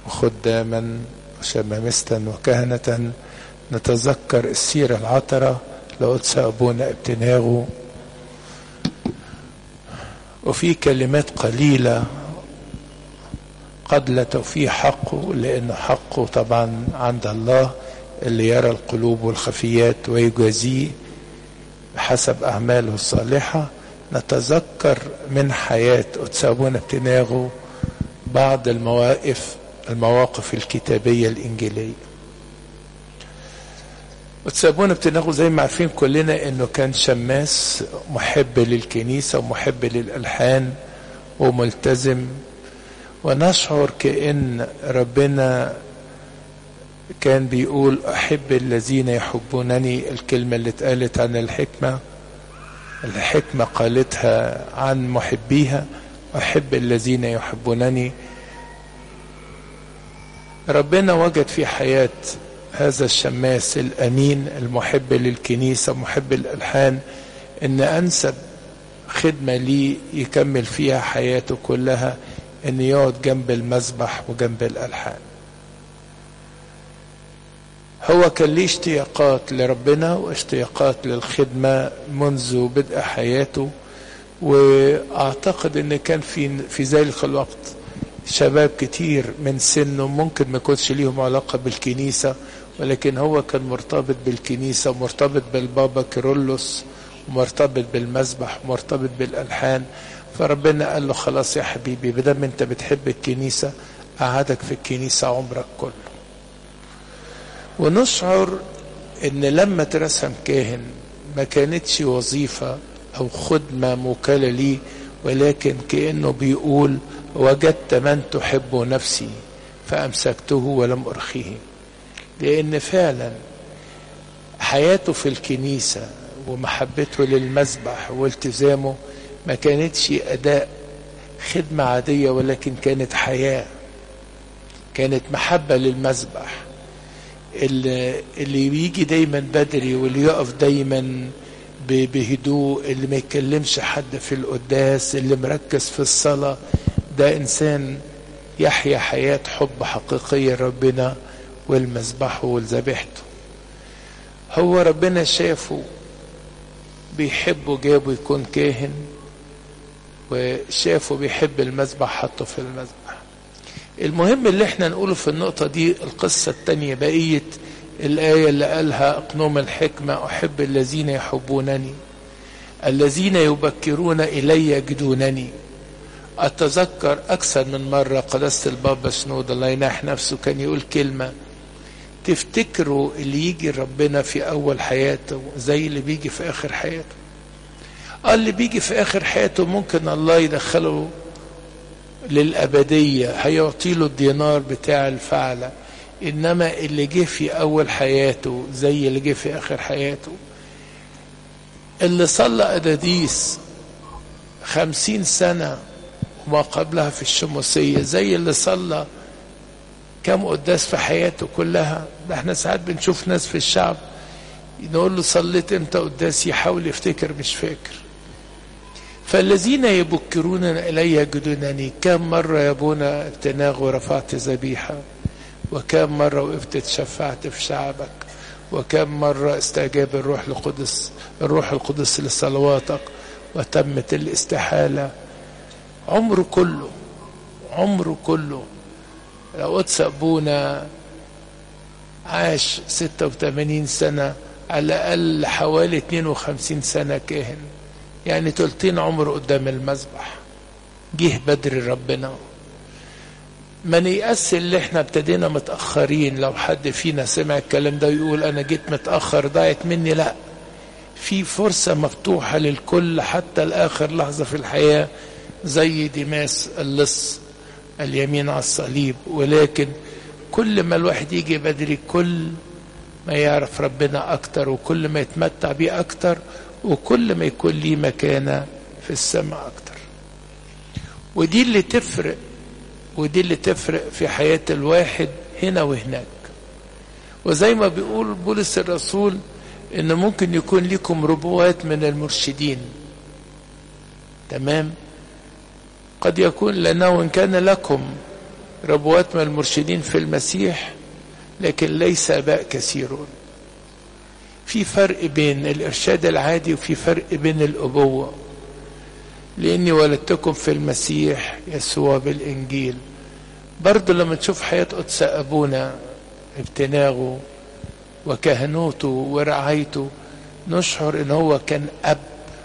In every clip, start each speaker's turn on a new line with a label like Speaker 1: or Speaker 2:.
Speaker 1: وخداما وشمامسة وكهنة نتذكر السيرة العطرة لقدس أبونا ابتناغه وفي كلمات قليلة قد لا توفيه حقه لأنه حقه طبعا عند الله اللي يرى القلوب والخفيات ويجازيه بحسب أعماله الصالحة نتذكر من حياة أتسابون ابتناغه بعض المواقف المواقف الكتابية الإنجيلية وتسابون ابتناغه زي ما عارفين كلنا انه كان شماس محب للكنيسة ومحب للألحان وملتزم ونشعر كأن ربنا كان بيقول أحب الذين يحبونني الكلمة اللي اتقالت عن الحكمة الحكمة قالتها عن محبيها أحب الذين يحبونني ربنا وجد في حياة هذا الشماس الأمين المحب للكنيسة محب الألحان إن أنسب خدمة ليه يكمل فيها حياته كلها إن يقعد جنب المذبح وجنب الألحان هو كان ليه اشتياقات لربنا واشتياقات للخدمة منذ بدء حياته واعتقد ان كان في في ذلك الوقت شباب كتير من سنه ممكن ما يكونش ليهم علاقة بالكنيسة ولكن هو كان مرتبط بالكنيسة ومرتبط بالبابا كيرلس ومرتبط بالمذبح ومرتبط بالألحان فربنا قال له خلاص يا حبيبي بدل انت بتحب الكنيسة قعدك في الكنيسة عمرك كله ونشعر ان لما ترسم كاهن ما كانتش وظيفة او خدمة موكلة ليه ولكن كأنه بيقول وجدت من تحب نفسي فأمسكته ولم أرخيه لأن فعلا حياته في الكنيسة ومحبته للمذبح والتزامه ما كانتش أداء خدمة عادية ولكن كانت حياة كانت محبة للمذبح اللي, اللي بيجي دايما بدري واللي يقف دايما بهدوء اللي ما يكلمش حد في القداس اللي مركز في الصلاة ده إنسان يحيا حياة حب حقيقية ربنا والمذبح والذبيحته هو ربنا شافه بيحبه جابه يكون كاهن وشافه بيحب المذبح حطه في المذبح المهم اللي احنا نقوله في النقطة دي القصة التانية بقية الآية اللي قالها أقنوم الحكمة أحب الذين يحبونني الذين يبكرون إلي يجدونني أتذكر أكثر من مرة قداسة البابا سنود الله يناح نفسه كان يقول كلمة تفتكروا اللي يجي ربنا في أول حياته زي اللي بيجي في آخر حياته قال اللي بيجي في آخر حياته ممكن الله يدخله للأبدية هيعطي له الدينار بتاع الفعلة إنما اللي جه في أول حياته زي اللي جه في آخر حياته اللي صلى أداديس خمسين سنة وما قبلها في الشموسية زي اللي صلى كم قداس في حياته كلها ده احنا ساعات بنشوف ناس في الشعب نقول له صليت امتى قداس يحاول يفتكر مش فاكر فالذين يبكرون إلي يجدونني كم مرة يا ابونا ابتناغ ورفعت ذبيحة وكم مرة وقفت اتشفعت في شعبك وكم مرة استجاب الروح القدس الروح القدس لصلواتك وتمت الاستحالة عمره كله عمره كله لو قدس أبونا عاش 86 سنة على الأقل حوالي 52 سنة كاهن يعني تلتين عمره قدام المذبح جه بدري ربنا ما نيأس اللي احنا ابتدينا متأخرين لو حد فينا سمع الكلام ده ويقول انا جيت متأخر ضاعت مني لا في فرصة مفتوحة للكل حتى لآخر لحظة في الحياة زي ديماس اللص اليمين على الصليب ولكن كل ما الواحد يجي بدري كل ما يعرف ربنا أكتر وكل ما يتمتع بيه أكتر وكل ما يكون ليه مكانة في السماء أكتر ودي اللي تفرق ودي اللي تفرق في حياة الواحد هنا وهناك وزي ما بيقول بولس الرسول ان ممكن يكون لكم ربوات من المرشدين تمام قد يكون لأنه إن كان لكم ربوات من المرشدين في المسيح لكن ليس اباء كثيرون في فرق بين الارشاد العادي وفي فرق بين الابوه لاني ولدتكم في المسيح يسوع بالانجيل برضه لما تشوف حياه قدس ابونا ابتناغه وكهنوته ورعايته نشعر ان هو كان اب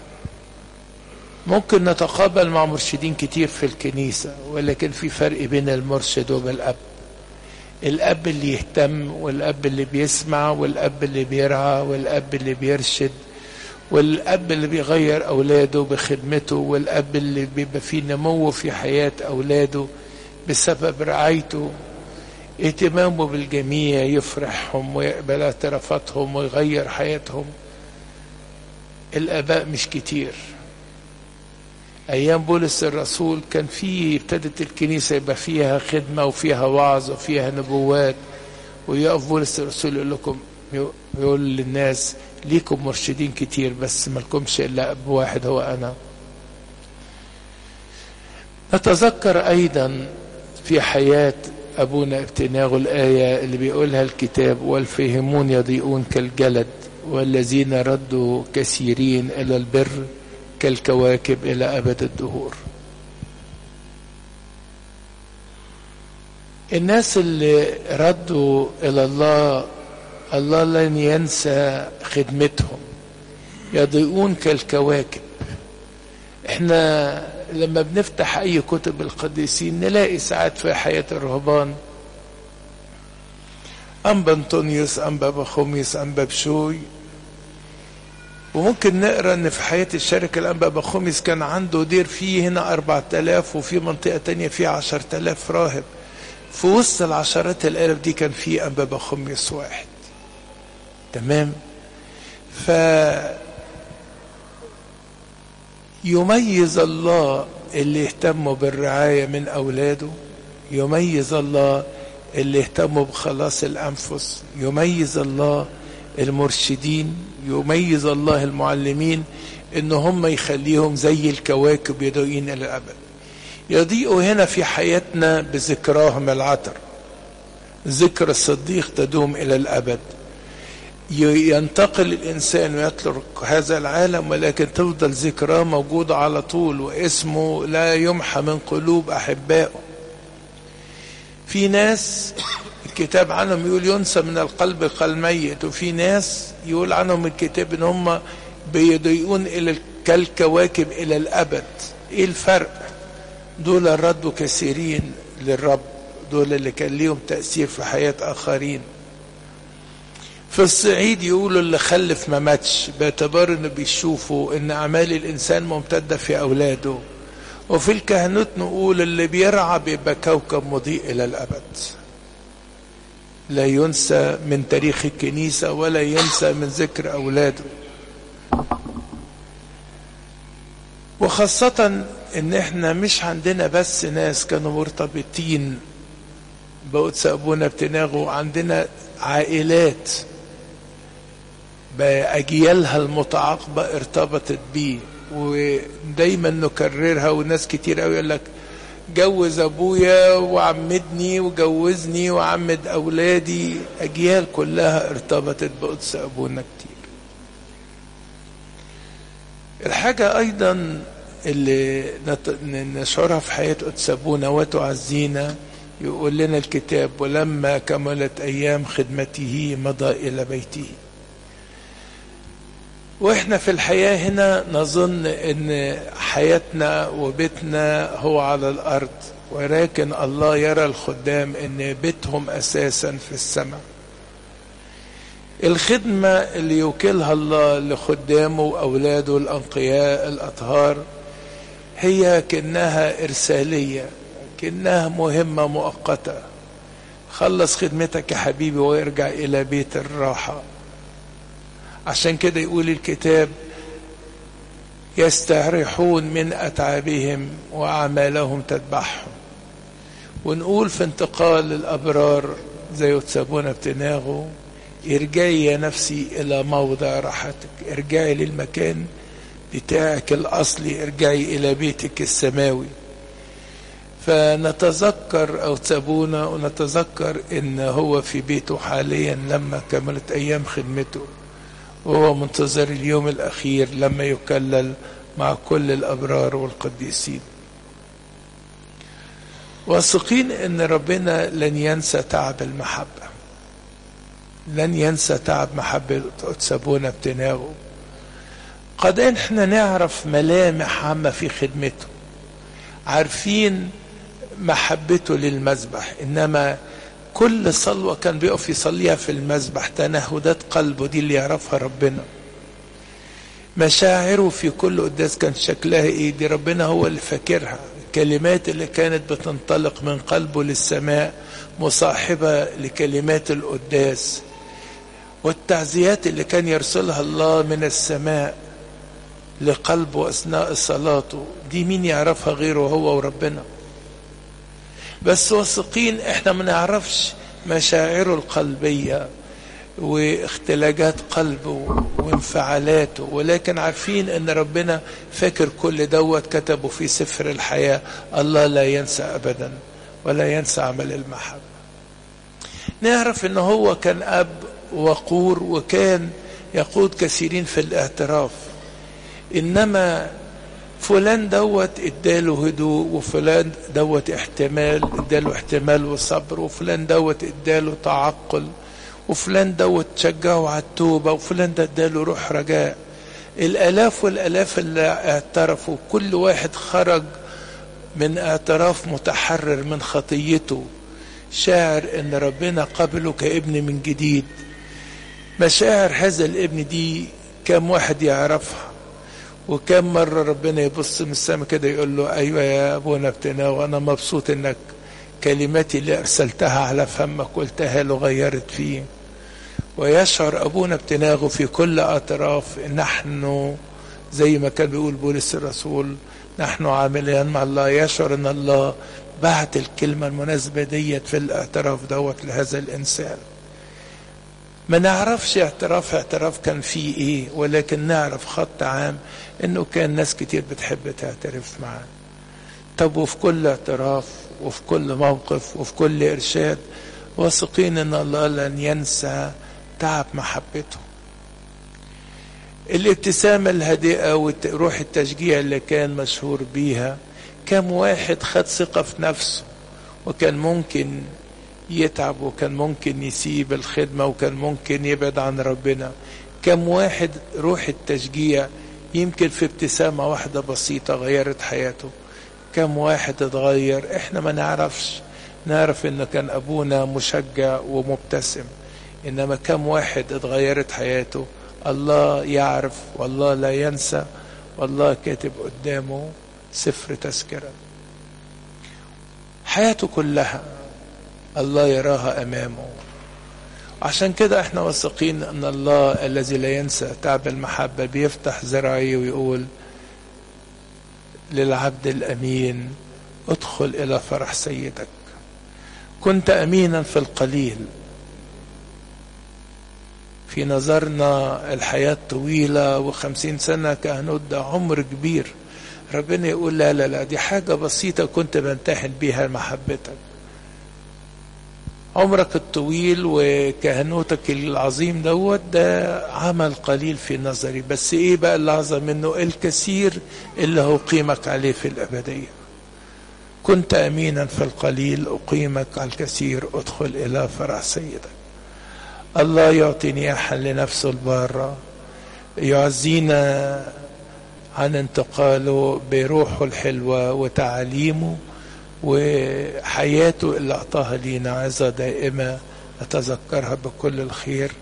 Speaker 1: ممكن نتقابل مع مرشدين كتير في الكنيسة ولكن في فرق بين المرشد وبين الأب الأب اللي يهتم والأب اللي بيسمع والأب اللي بيرعى والأب اللي بيرشد والأب اللي بيغير أولاده بخدمته والأب اللي بيبقى فيه نمو في حياة أولاده بسبب رعايته اهتمامه بالجميع يفرحهم ويقبل اعترافاتهم ويغير حياتهم الآباء مش كتير ايام بولس الرسول كان في ابتدت الكنيسه يبقى فيها خدمه وفيها وعظ وفيها نبوات ويقف بولس الرسول يقول لكم يقول للناس ليكم مرشدين كتير بس مالكمش الا اب واحد هو انا نتذكر ايضا في حياه ابونا ابتناغ الايه اللي بيقولها الكتاب والفهمون يضيئون كالجلد والذين ردوا كثيرين الى البر كالكواكب إلى أبد الدهور الناس اللي ردوا إلى الله الله لن ينسى خدمتهم يضيئون كالكواكب احنا لما بنفتح اي كتب القديسين نلاقي ساعات في حياة الرهبان أنبا أنطونيوس أنبا بخوميوس أنبا بشوي وممكن نقرا ان في حياه الشركه الانبا بخوميس كان عنده دير فيه هنا 4000 وفي منطقه تانية فيه 10000 راهب في وسط العشرات الالاف دي كان في انبا بخوميس واحد تمام ف يميز الله اللي يهتموا بالرعايه من اولاده يميز الله اللي يهتموا بخلاص الانفس يميز الله المرشدين يميز الله المعلمين ان هم يخليهم زي الكواكب يضيئين الى الابد يضيئوا هنا في حياتنا بذكراهم العطر ذكر الصديق تدوم الى الابد ينتقل الانسان ويترك هذا العالم ولكن تفضل ذكراه موجوده على طول واسمه لا يمحى من قلوب احبائه في ناس الكتاب عنهم يقول ينسى من القلب كالميت وفي ناس يقول عنهم الكتاب ان هم بيضيئون الى كالكواكب الى الابد ايه الفرق دول ردوا كثيرين للرب دول اللي كان ليهم تأثير في حياة آخرين في الصعيد يقولوا اللي خلف ما ماتش باعتبار انه بيشوفوا ان اعمال الانسان ممتده في اولاده وفي الكهنوت نقول اللي بيرعى بيبقى كوكب مضيء الى الابد لا ينسى من تاريخ الكنيسه ولا ينسى من ذكر اولاده وخاصة ان احنا مش عندنا بس ناس كانوا مرتبطين بقدس ابونا بتناغو عندنا عائلات بأجيالها المتعاقبة ارتبطت بيه ودايما نكررها وناس كتير قوي يقول لك جوز ابويا وعمدني وجوزني وعمد اولادي اجيال كلها ارتبطت بقدس ابونا كتير الحاجة ايضا اللي نشعرها في حياة قدس ابونا وتعزينا يقول لنا الكتاب ولما كملت ايام خدمته مضى الى بيته واحنا في الحياة هنا نظن ان حياتنا وبيتنا هو على الارض ولكن الله يرى الخدام ان بيتهم اساسا في السماء الخدمة اللي يوكلها الله لخدامه وأولاده الأنقياء الأطهار هي كأنها إرسالية كأنها مهمة مؤقتة خلص خدمتك يا حبيبي وارجع إلى بيت الراحة عشان كده يقول الكتاب يستريحون من أتعابهم وأعمالهم تتبعهم ونقول في انتقال الأبرار زي وتسابونا بتناغو ارجعي يا نفسي إلى موضع راحتك ارجعي للمكان بتاعك الأصلي ارجعي إلى بيتك السماوي فنتذكر أو تسابونا ونتذكر إن هو في بيته حاليا لما كملت أيام خدمته وهو منتظر اليوم الأخير لما يكلل مع كل الأبرار والقديسين واثقين ان ربنا لن ينسى تعب المحبة لن ينسى تعب محبة سابونا بتناغه قد احنا نعرف ملامح عامة في خدمته عارفين محبته للمذبح انما كل صلوة كان بيقف يصليها في المذبح تنهدات قلبه دي اللي يعرفها ربنا مشاعره في كل قداس كان شكلها ايه دي ربنا هو اللي فاكرها الكلمات اللي كانت بتنطلق من قلبه للسماء مصاحبة لكلمات القداس والتعزيات اللي كان يرسلها الله من السماء لقلبه أثناء صلاته دي مين يعرفها غيره هو وربنا بس واثقين احنا ما نعرفش مشاعره القلبية واختلاجات قلبه وانفعالاته ولكن عارفين ان ربنا فاكر كل دوت كتبه في سفر الحياة الله لا ينسى ابدا ولا ينسى عمل المحبة نعرف ان هو كان اب وقور وكان يقود كثيرين في الاعتراف انما فلان دوت اداله هدوء وفلان دوت احتمال اداله احتمال وصبر وفلان دوت اداله تعقل وفلان دوت شجعه على التوبة وفلان ده اداله روح رجاء الالاف والالاف اللي اعترفوا كل واحد خرج من اعتراف متحرر من خطيته شاعر ان ربنا قبله كابن من جديد مشاعر هذا الابن دي كم واحد يعرفها وكم مرة ربنا يبص من السماء كده يقول له أيوة يا أبونا ابتنا وأنا مبسوط إنك كلماتي اللي أرسلتها على فمك قلتها له غيرت فيه ويشعر أبونا ابتناغه في كل أطراف نحن زي ما كان بيقول بولس الرسول نحن عاملين مع الله يشعر أن الله بعت الكلمة المناسبة ديت في الاعتراف دوت لهذا الإنسان ما نعرفش اعتراف اعتراف كان فيه ايه ولكن نعرف خط عام انه كان ناس كتير بتحب تعترف معاه طب وفي كل اعتراف وفي كل موقف وفي كل ارشاد واثقين ان الله لن ينسى تعب محبته الابتسامة الهادئة وروح التشجيع اللي كان مشهور بيها كم واحد خد ثقة في نفسه وكان ممكن يتعب وكان ممكن يسيب الخدمة وكان ممكن يبعد عن ربنا كم واحد روح التشجيع يمكن في ابتسامة واحدة بسيطة غيرت حياته كم واحد اتغير احنا ما نعرفش نعرف انه كان ابونا مشجع ومبتسم انما كم واحد اتغيرت حياته الله يعرف والله لا ينسى والله كاتب قدامه سفر تذكرة حياته كلها الله يراها امامه عشان كده احنا واثقين ان الله الذي لا ينسى تعب المحبة بيفتح ذراعيه ويقول للعبد الامين ادخل الى فرح سيدك كنت امينا في القليل في نظرنا الحياة طويلة وخمسين سنة كهنوت ده عمر كبير ربنا يقول لا لا لا دي حاجة بسيطة كنت بمتحن بيها محبتك عمرك الطويل وكهنوتك العظيم دوت ده عمل قليل في نظري بس ايه بقى اللي اعظم منه الكثير اللي هقيمك عليه في الابديه كنت امينا في القليل اقيمك على الكثير ادخل الى فرح سيدك الله يعطي نياحا لنفسه البارة يعزينا عن انتقاله بروحه الحلوة وتعاليمه وحياته اللي أعطاها لينا عزة دائمة أتذكرها بكل الخير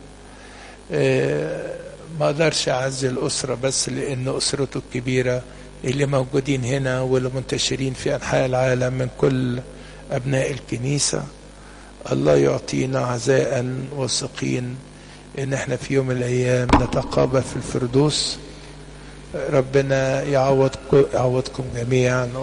Speaker 1: ما أقدرش أعزي الأسرة بس لأن أسرته الكبيرة اللي موجودين هنا واللي منتشرين في أنحاء العالم من كل أبناء الكنيسة الله يعطينا عزاء واثقين ان احنا في يوم من الايام نتقابل في الفردوس ربنا يعوضكم يعوضكم جميعا